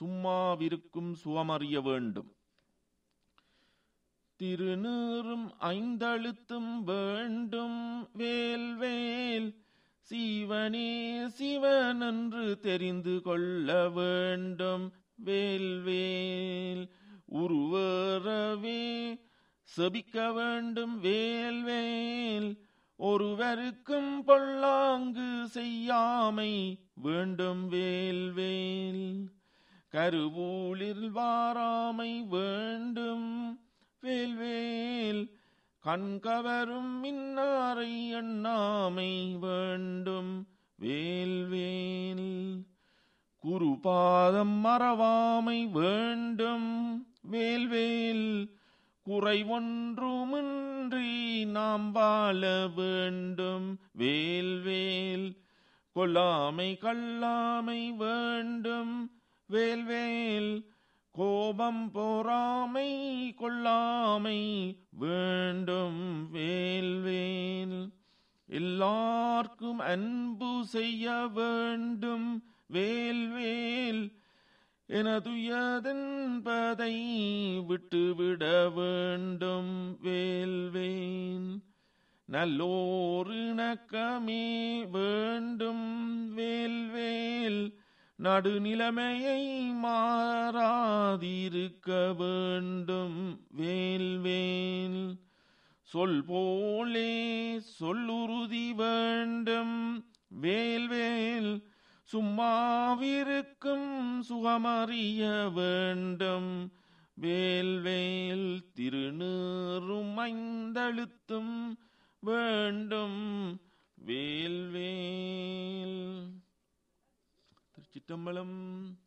சும்மாவிருக்கும் சுகமறிய வேண்டும் திருநீறும் ஐந்தழுத்தும் வேண்டும் வேல் வேல் சீவனே சிவன் என்று தெரிந்து கொள்ள வேண்டும் வேல் வேல் உருவரவே செபிக்க வேண்டும் வேல் வேல் ஒருவருக்கும் பொல்லாங்கு செய்யாமை வேண்டும் வேல் வேல் கருவூலில் வாராமை வேண்டும் வேல் வேல் கண்கவரும் மின்னாரை எண்ணாமை வேண்டும் வேல் வேல் குருபாதம் மறவாமை வேண்டும் வேல் வேல் குறை ஒன்றுமின்றி நாம் வாழ வேண்டும் வேல் வேல் கொல்லாமை கல்லாமை வேண்டும் வேல் வேல் கோபம் போராமை கொள்ளாமை வேண்டும் வேல் வேல் எல்லார்க்கும் அன்பு செய்ய வேண்டும் வேல் வேல் எனதுயதென்பதை விட்டுவிட வேண்டும் வேல் வேல் நல்லோர் இணக்கமே வேண்டும் வேல் வேல் நடுநிலைமையை மாறாதிருக்க வேண்டும் வேல் வேல் சொல் போலே சொல்லுறுதி வேண்டும் வேல் வேல் சும்மாவிருக்கும் சுகமறிய வேண்டும் வேல் வேல் திருநீறும் ஐந்தழுத்தும் வேண்டும் வேல் வேல் திருச்சிட்டம்பலம்